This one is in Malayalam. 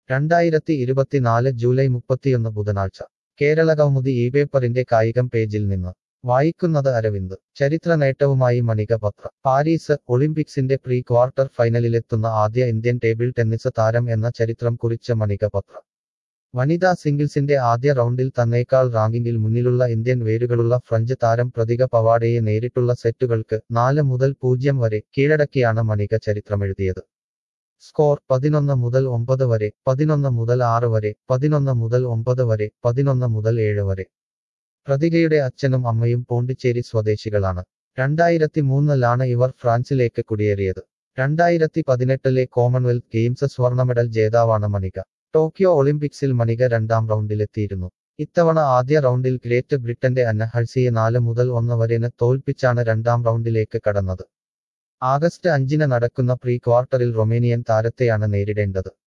രണ്ടായിരത്തി ഇരുപത്തിനാല് ജൂലൈ മുപ്പത്തിയൊന്ന് ബുധനാഴ്ച കേരള കൗമുദി ഈ പേപ്പറിന്റെ കായികം പേജിൽ നിന്ന് വായിക്കുന്നത് അരവിന്ദ് ചരിത്ര നേട്ടവുമായി മണിക പത്ര പാരീസ് ഒളിമ്പിക്സിന്റെ പ്രീ ക്വാർട്ടർ ഫൈനലിലെത്തുന്ന ആദ്യ ഇന്ത്യൻ ടേബിൾ ടെന്നീസ് താരം എന്ന ചരിത്രം കുറിച്ച മണിക പത്ര വനിതാ സിംഗിൾസിന്റെ ആദ്യ റൗണ്ടിൽ തന്നേക്കാൾ റാങ്കിങ്ങിൽ മുന്നിലുള്ള ഇന്ത്യൻ വേരുകളുള്ള ഫ്രഞ്ച് താരം പ്രതിക പവാഡയെ നേരിട്ടുള്ള സെറ്റുകൾക്ക് നാല് മുതൽ പൂജ്യം വരെ കീഴടക്കിയാണ് മണിക ചരിത്രമെഴുതിയത് സ്കോർ പതിനൊന്ന് മുതൽ ഒമ്പത് വരെ പതിനൊന്ന് മുതൽ ആറ് വരെ പതിനൊന്ന് മുതൽ ഒമ്പത് വരെ പതിനൊന്ന് മുതൽ ഏഴ് വരെ പ്രതികയുടെ അച്ഛനും അമ്മയും പോണ്ടിച്ചേരി സ്വദേശികളാണ് രണ്ടായിരത്തി മൂന്നിലാണ് ഇവർ ഫ്രാൻസിലേക്ക് കുടിയേറിയത് രണ്ടായിരത്തി പതിനെട്ടിലെ കോമൺവെൽത്ത് ഗെയിംസ് സ്വർണ്ണ മെഡൽ ജേതാവാണ് മണിക ടോക്കിയോ ഒളിമ്പിക്സിൽ മണിക രണ്ടാം റൗണ്ടിലെത്തിയിരുന്നു ഇത്തവണ ആദ്യ റൗണ്ടിൽ ഗ്രേറ്റ് ബ്രിട്ടന്റെ അന്ന ഹഴ്സിയെ നാല് മുതൽ ഒന്ന് വരെന് തോൽപ്പിച്ചാണ് രണ്ടാം റൗണ്ടിലേക്ക് കടന്നത് ആഗസ്റ്റ് അഞ്ചിന് നടക്കുന്ന പ്രീ ക്വാർട്ടറിൽ റൊമേനിയൻ താരത്തെയാണ് നേരിടേണ്ടത്